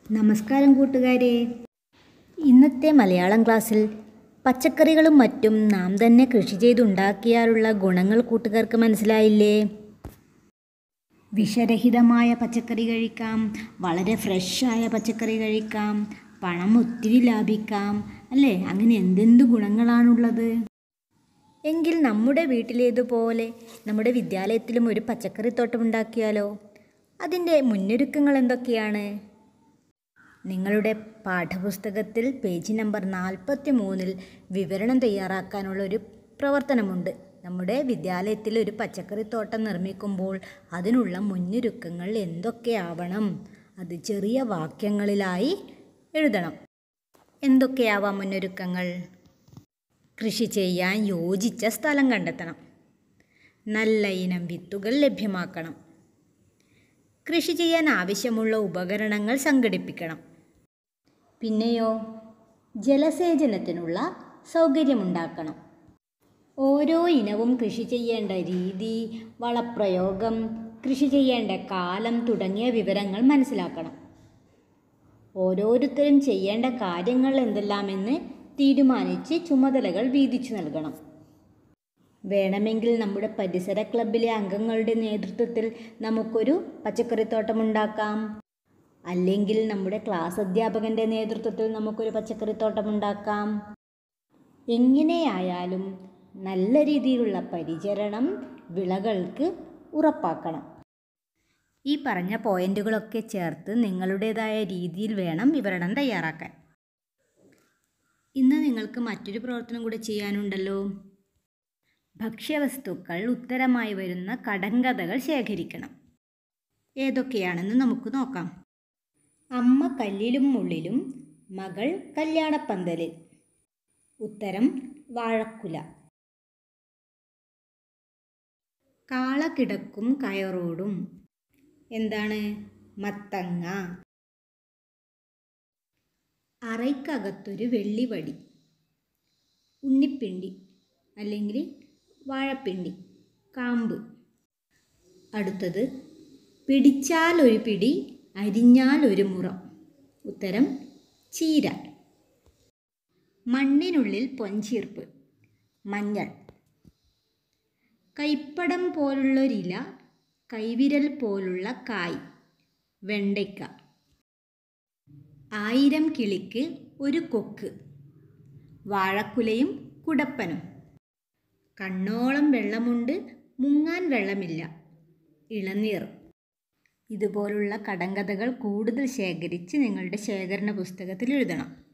നമസ്കാരം കൂട്ടുകാരെ ഇന്നത്തെ മലയാളം ക്ലാസ്സിൽ പച്ചക്കറികളും മറ്റും നാം തന്നെ കൃഷി ചെയ്തുണ്ടാക്കിയാലുള്ള ഗുണങ്ങൾ കൂട്ടുകാർക്ക് മനസ്സിലായില്ലേ വിഷരഹിതമായ പച്ചക്കറി കഴിക്കാം വളരെ ഫ്രഷായ പച്ചക്കറി കഴിക്കാം പണം ഒത്തിരി ലാഭിക്കാം അല്ലേ അങ്ങനെ എന്തെന്ത് ഗുണങ്ങളാണുള്ളത് എങ്കിൽ നമ്മുടെ വീട്ടിലേതുപോലെ നമ്മുടെ വിദ്യാലയത്തിലും ഒരു പച്ചക്കറി തോട്ടം ഉണ്ടാക്കിയാലോ അതിൻ്റെ മുന്നൊരുക്കങ്ങൾ എന്തൊക്കെയാണ് നിങ്ങളുടെ പാഠപുസ്തകത്തിൽ പേജ് നമ്പർ നാൽപ്പത്തി മൂന്നിൽ വിവരണം തയ്യാറാക്കാനുള്ള ഒരു പ്രവർത്തനമുണ്ട് നമ്മുടെ വിദ്യാലയത്തിൽ ഒരു പച്ചക്കറി തോട്ടം നിർമ്മിക്കുമ്പോൾ അതിനുള്ള മുന്നൊരുക്കങ്ങൾ എന്തൊക്കെയാവണം അത് ചെറിയ വാക്യങ്ങളിലായി എഴുതണം എന്തൊക്കെയാവാം മുന്നൊരുക്കങ്ങൾ കൃഷി ചെയ്യാൻ യോജിച്ച സ്ഥലം കണ്ടെത്തണം നല്ല ഇനം വിത്തുകൾ ലഭ്യമാക്കണം കൃഷി ചെയ്യാൻ ആവശ്യമുള്ള ഉപകരണങ്ങൾ സംഘടിപ്പിക്കണം പിന്നെയോ ജലസേചനത്തിനുള്ള സൗകര്യമുണ്ടാക്കണം ഓരോ ഇനവും കൃഷി ചെയ്യേണ്ട രീതി വളപ്രയോഗം കൃഷി ചെയ്യേണ്ട കാലം തുടങ്ങിയ വിവരങ്ങൾ മനസ്സിലാക്കണം ഓരോരുത്തരും ചെയ്യേണ്ട കാര്യങ്ങൾ എന്തെല്ലാമെന്ന് തീരുമാനിച്ച് ചുമതലകൾ വീതിച്ചു നൽകണം വേണമെങ്കിൽ നമ്മുടെ പരിസര ക്ലബിലെ അംഗങ്ങളുടെ നേതൃത്വത്തിൽ നമുക്കൊരു പച്ചക്കറിത്തോട്ടമുണ്ടാക്കാം അല്ലെങ്കിൽ നമ്മുടെ ക്ലാസ് അധ്യാപകൻ്റെ നേതൃത്വത്തിൽ നമുക്കൊരു പച്ചക്കറിത്തോട്ടമുണ്ടാക്കാം എങ്ങനെയായാലും നല്ല രീതിയിലുള്ള പരിചരണം വിളകൾക്ക് ഉറപ്പാക്കണം ഈ പറഞ്ഞ പോയിന്റുകളൊക്കെ ചേർത്ത് നിങ്ങളുടേതായ രീതിയിൽ വേണം വിവരണം തയ്യാറാക്കാൻ ഇന്ന് നിങ്ങൾക്ക് മറ്റൊരു പ്രവർത്തനം കൂടെ ചെയ്യാനുണ്ടല്ലോ ഭക്ഷ്യവസ്തുക്കൾ ഉത്തരമായി വരുന്ന കടങ്കഥകൾ ശേഖരിക്കണം ഏതൊക്കെയാണെന്ന് നമുക്ക് നോക്കാം അമ്മ കല്ലിലും മുള്ളിലും മകൾ കല്യാണപ്പന്തലിൽ ഉത്തരം വാഴക്കുല കാള കിടക്കും കയറോടും എന്താണ് മത്തങ്ങ അറയ്ക്കകത്തൊരു വെള്ളിവടി ഉണ്ണിപ്പിണ്ടി അല്ലെങ്കിൽ വാഴപ്പിണ്ടി കാമ്പ് അടുത്തത് പിടിച്ചാൽ ഒരു പിടി അരിഞ്ഞാൽ ഒരു മുറം ഉത്തരം ചീര മണ്ണിനുള്ളിൽ പൊൻചീർപ്പ് മഞ്ഞൾ കൈപ്പടം പോലുള്ളൊരില കൈവിരൽ പോലുള്ള കായ് വെണ്ടയ്ക്ക ആയിരം കിളിക്ക് ഒരു കൊക്ക് വാഴക്കുലയും കുടപ്പനും കണ്ണോളം വെള്ളമുണ്ട് മുങ്ങാൻ വെള്ളമില്ല ഇളനീർ ഇതുപോലുള്ള കടങ്കഥകൾ കൂടുതൽ ശേഖരിച്ച് നിങ്ങളുടെ ശേഖരണ പുസ്തകത്തിൽ എഴുതണം